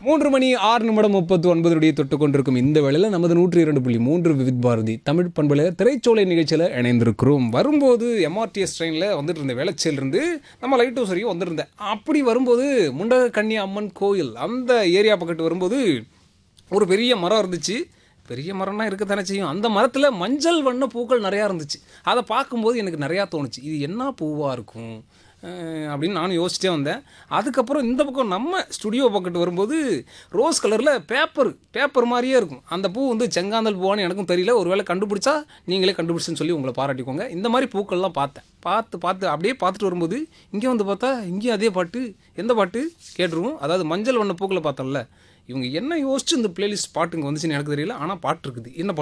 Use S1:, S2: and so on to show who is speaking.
S1: மூன்று மணி ஆறு நிமிடம் முப்பத்து ஒன்பதுடைய தொட்டு கொண்டிருக்கும் இந்த வேளையில் நமது நூற்றி இரண்டு புள்ளி மூன்று விவித் பாரதி தமிழ் பண்புல திரைச்சோலை நிகழ்ச்சியில் இணைந்திருக்கிறோம் வரும்போது எம்ஆர்டிஎஸ் ட்ரெயினில் வந்துட்டு இருந்த வேளச்சேரிலிருந்து நம்ம லைட் ஹவுஸ் வரைக்கும் வந்துருந்தேன் அப்படி வரும்போது முண்டக கன்னி அம்மன் கோயில் அந்த ஏரியா பக்கத்து வரும்போது ஒரு பெரிய மரம் இருந்துச்சு பெரிய மரம்னா இருக்கத்தானே செய்யும் அந்த மரத்தில் மஞ்சள் வண்ண பூக்கள் நிறையா இருந்துச்சு அதை பார்க்கும்போது எனக்கு நிறையா தோணுச்சு இது என்ன பூவாக இருக்கும் அஹ் அப்படின்னு நானும் யோசிச்சிட்டே வந்தேன் அதுக்கப்புறம் இந்த பக்கம் நம்ம ஸ்டுடியோ பக்கத்து வரும்போது ரோஸ் கலரில் பேப்பர் பேப்பர் மாதிரியே இருக்கும் அந்த பூ வந்து செங்காந்தல் பூவான்னு எனக்கும் தெரியல ஒருவேளை கண்டுபிடிச்சா நீங்களே கண்டுபிடிச்சுன்னு சொல்லி உங்களை பாராட்டிக்கோங்க இந்த மாதிரி பூக்கள்லாம் பார்த்தேன் பார்த்து பார்த்து அப்படியே பார்த்துட்டு வரும்போது இங்கே வந்து பார்த்தா இங்கேயும் அதே பாட்டு எந்த பாட்டு கேட்டுருவோம் அதாவது மஞ்சள் வண்ண பூக்களை பார்த்தோம்ல இவங்க என்ன யோசிச்சு இந்த பிளேலிஸ்ட் பாட்டுங்க வந்துச்சுன்னு எனக்கு தெரியல ஆனால் பாட்டு இருக்குது என்ன பாட்டு